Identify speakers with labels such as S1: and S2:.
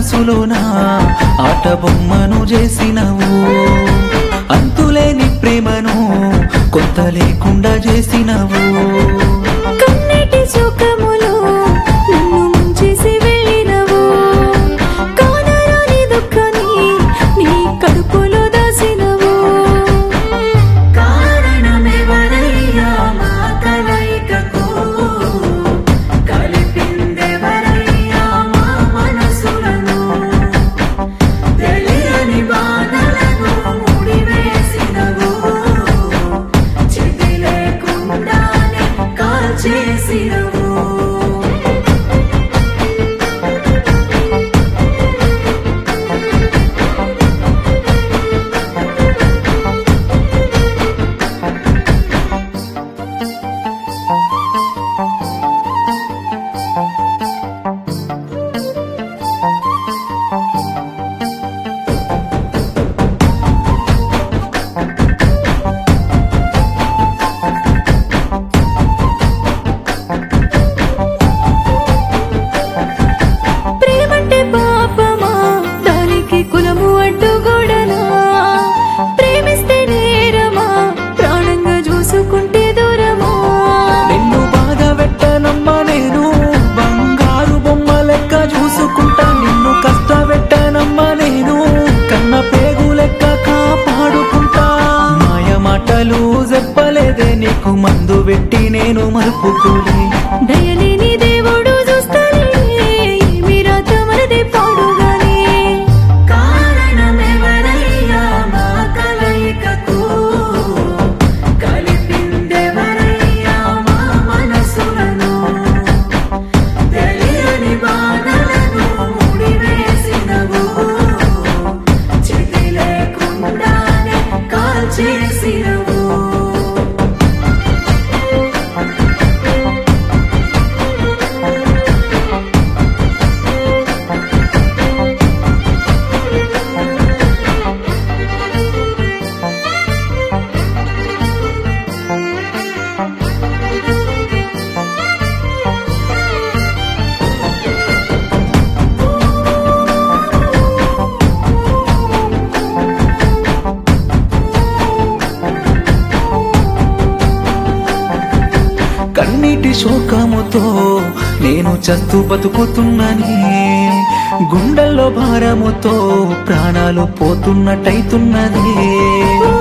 S1: మనసులోన ఆట బొమ్మను చేసినవు అంతులేని ప్రేమను కొంత లేకుండా చేసినవు
S2: కన్నటి సుఖములు నన్ను ముంచేసి వెళ్ళినవు కానరాని దుఃఖాన్ని నీ కడుపులో దాసినవు కారణమెవరయ్యా మా కలయికకు కలిపిందెవరయ్యా మా మనసులను తెలియని బాధలను ముడివేసినవు చితి లేకుండానే కాల్చేసినవు ప్రేమంటే పాపమా దానికి కులము అడ్డుగోడనా ప్రేమిస్తే నేరమా ప్రాణంగా చూసుకుంటే దూరమా
S1: నిన్ను బాధ పెట్టనమ్మా నేను బంగారు బొమ్మ లెక్క చూసుకుంటా నిన్ను కష్టపెట్టనమ్మా నేను కన్న పేగు లెక్క కాపాడుకుంటా మాయ మాటలు చెప్పలేదే నీకు మందు పెట్టి నేను మలుపుకోలే
S2: దయలేని దేవుడు చూస్తానే ఏమి రాత మనదే పాడుగానే కారణమెవరయ్యా మా కలయికకు కలిపిందెవరయ్యా మా మనసులను తెలియని బాధలను ముడివేసినవు చితి లేకుండానే కాల్చేసినవు
S1: కన్నీటి శోకముతో నేను చస్తూ బతుకుతున్నని గుండెల్లో భారముతో ప్రాణాలు పోతున్నట్టయితున్నది
S2: ఓ